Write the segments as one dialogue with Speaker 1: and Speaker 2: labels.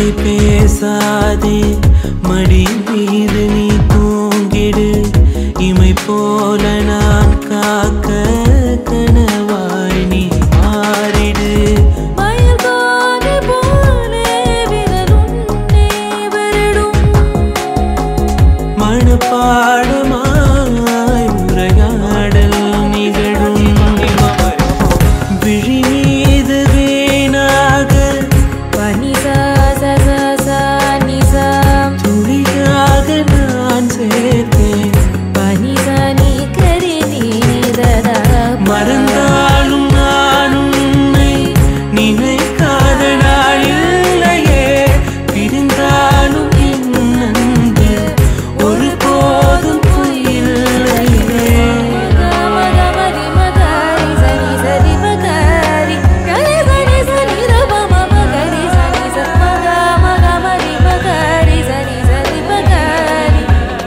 Speaker 1: வார்த்தை பேசாதே மடி மீது நீ தூங்கிடு இமை போல நான் காக்க கனவாய் நீ மாறிடு
Speaker 2: மயல்காது போலே விரலுன்னே வருடும்
Speaker 1: மனப்பாடமாய் உரையாடல் நிகழும் விழி மீது வீணாக
Speaker 2: பனிசா சசா சா நிசா
Speaker 1: துளியாக நான் சேர்த்தேன்
Speaker 2: பனிசா நீ கரி நீததா
Speaker 1: மறந்தாலும் நான் உன்னை நினைக்காத நாள் இல்லையே பிரிந்தாலும் என் அன்பு ஒரு போதும் பொய்யில்லையே
Speaker 2: மகமரி மகரி சரி சரி மகரி கரி சரி சரி ரப மம கரி சரி சத் மக மகமரி மகரி சரி சரி மகரி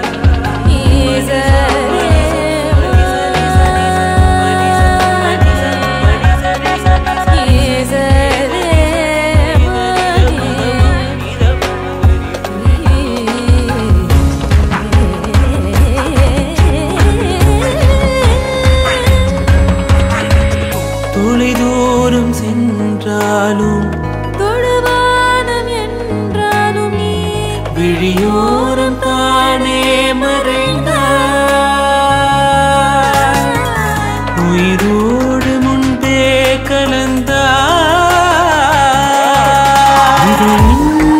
Speaker 2: ஈசரே
Speaker 1: தொலை தூரம் சென்றாலும்
Speaker 2: தொழுவானம் என்றாலும் நீ
Speaker 1: விழியோரம் தானே மறைந்தாய் உயிரோடு முன்பே கலந்தாய் இது